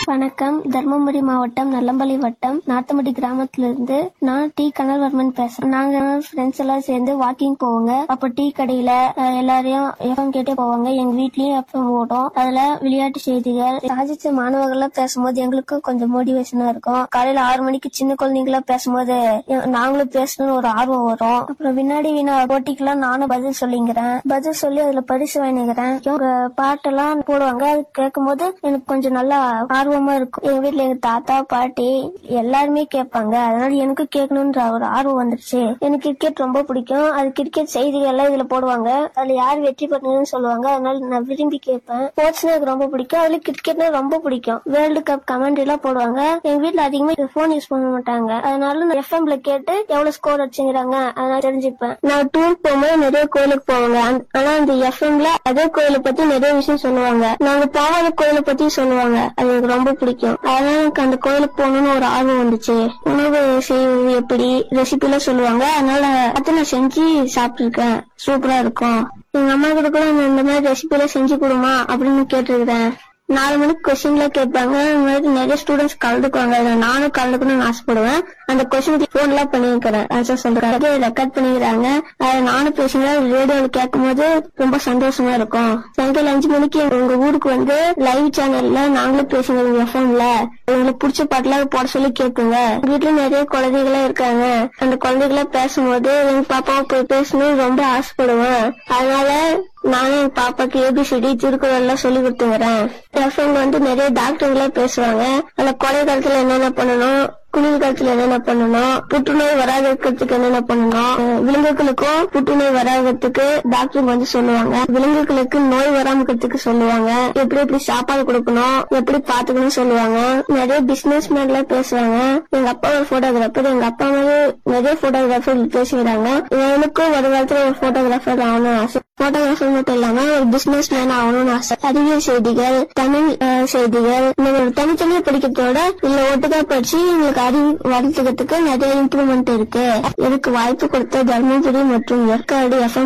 வணக்கம் தர்மபுரி மாவட்டம் நல்லம்பள்ளி வட்டம் நாத்தமடி கிராமத்திலிருந்து நான் டி கனல்வர்மன் பேசுறேன் நாங்க ஃப்ரெண்ட்ஸ் எல்லாம் சேர்ந்து வாக்கிங் போவோங்க அப்ப டீ கடையில அஹ், எல்லாரையும் எஃப்எம் கேட்டே போவாங்க எங்க வீட்லயும் எஃப்எம் ஓடும் அதுல விளையாட்டு செய்திகள் சாதிச்ச மாணவர்கள்லாம் பேசும்போது எங்களுக்கும் கொஞ்சம் மோட்டிவேஷனா இருக்கும் காலையில ஆறு மணிக்கு சின்ன குழந்தைங்களா பேசும்போது எ- நாங்களும் பேசணும்னு ஒரு ஆர்வம் வரும் அப்புறம் வினாடி வினா போட்டிக்கெல்லாம் நானும் பதில் சொல்லிங்கிறேன் பதில் சொல்லி அதுல பரிசு வாங்கிக்கிறேன் இவங்க பாட்டெல்லாம் போடுவாங்க அது கேட்கும்போது எனக்கு கொஞ்சம் நல்லா ஆர்வமா இருக்கும் எங்க வீட்ல எங்க தாத்தா பாட்டி எல்லாருமே கேட்பாங்க அதனால எனக்கு கேட்கணும்ன்ற ஒரு ஆர்வம் வந்துருச்சு எனக்கு கிரிக்கெட் ரொம்ப பிடிக்கும் அது கிரிக்கெட் செய்திகள் எல்லாம் இதுல போடுவாங்க அதுல யார் வெற்றி பெற்றதுன்னு சொல்லுவாங்க அதனால நான் விரும்பி கேட்பேன் ஸ்போர்ட்ஸ்னா எனக்கு ரொம்ப பிடிக்கும் அதுல கிரிக்கெட்னா ரொம்ப பிடிக்கும் வேர்ல்டு கப் கமெண்ட் எல்லாம் போடுவாங்க எங்க வீட்ல அதிகமா போன் யூஸ் பண்ண மாட்டாங்க அதனால நான் எஃப்எம்ல கேட்டு எவ்வளவு ஸ்கோர் அடிச்சுங்கிறாங்க அதனால தெரிஞ்சுப்பேன் நான் டூர் போகும்போது நிறைய கோயிலுக்கு போவாங்க அந்த- ஆனா அந்த எஃப்எம்ல அதே கோயிலை பத்தி நிறைய விஷயம் சொல்லுவாங்க நாங்க போகாத கோயிலை பத்தி சொல்லுவாங்க அது எனக்கு ரொம்ப பிடிக்கும் அதனால எனக்கு அந்த கோயிலுக்கு போகணும்னு ஒரு ஆர்வம் வந்துச்சு உணவு செய்வது எப்படி ரெசிபி எல்லாம் சொல்லுவாங்க அதனால அதை நான் செஞ்சு சாப்பிட்டுருக்கேன் சூப்பரா இருக்கும் எங்க அம்மா கிட்ட கூட நான் இந்த மாதிரி ரெசிபி எல்லாம் செஞ்சு கொடுமா அப்படின்னு கேட்டிருக்கிறேன் நாலு மணிக்கு கொஸ்டின்ல கேட்பாங்க இந்த மாதிரி நிறைய ஸ்டூடெண்ட்ஸ் கலந்துக்குவாங்க அதுல நானும் கலந்துக்கணும்னு ஆசைப்படுவேன் அந்த கொஸ்டினுக்கு போன் எல்லாம் பண்ணிருக்கிறேன் ஆன்சர் சொல்றாங்க ரெக்கார்ட் பண்ணிக்கிறாங்க அதை நானும் பேசுனேன் ரேடியோல கேட்கும் போது ரொம்ப சந்தோஷமா இருக்கும் சாயங்காலம் அஞ்சு மணிக்கு உங்க ஊருக்கு வந்து லைவ் சேனல்ல நாங்களும் பேசுவோம் எஃப்எம்ல உங்களுக்கு பிடிச்ச பாட்டுலாம் போட சொல்லி கேட்குங்க வீட்டுல நிறைய குழந்தைகளா இருக்காங்க அந்த குழந்தைகளா பேசும்போது எங்க பாப்பாவை போய் பேசணும்னு ரொம்ப ஆசைப்படுவேன் அதனால நானும் என் பாப்பாக்கு ஏபிசிடி திருக்குறள் எல்லாம் சொல்லி கொடுத்துக்கிறேன் எஃப்எம் வந்து நிறைய டாக்டர்களா பேசுவாங்க அந்த கொலை காலத்துல என்னென்ன பண்ணணும் குளிர் காலத்துல என்னென்ன பண்ணணும் புற்றுநோய் வராத இருக்கிறதுக்கு என்னென்ன பண்ணணும் அஹ் விலங்குகளுக்கும் புற்றுநோய் வராததுக்கு டாக்டர் வந்து சொல்லுவாங்க விலங்குகளுக்கு நோய் வராம இருக்கிறதுக்கு சொல்லுவாங்க எப்படி எப்படி சாப்பாடு கொடுக்கணும் எப்படி பாத்துக்கணும் சொல்லுவாங்க நிறைய பிசினஸ் மேன் எல்லாம் பேசுவாங்க எங்க அப்பா ஒரு போட்டோகிராஃபர் எங்க அப்பா மாதிரி நிறைய போட்டோகிராஃபர் பேசுகிறாங்க எனக்கும் ஒரு காலத்துல ஒரு போட்டோகிராஃபர் ஆகணும்னு ஆசை போட்டோகிராஃபர் மட்டும் இல்லாம ஒரு பிசினஸ் மேன் ஆகணும்னு ஆசை அறிவியல் செய்திகள் தமிழ் அஹ், செய்திகள் நீங்க தனித்தனியா படிக்கிறதோட இல்ல ஒட்டுக்கா படிச்சு உங்களுக்கு அறிவு வளர்த்துக்கிறதுக்கு நிறைய இம்ப்ரூவ்மெண்ட் இருக்கு எனக்கு வாய்ப்பு கொடுத்த தர்மபுரி மற்றும் ஏற்காடு எஃப்எம்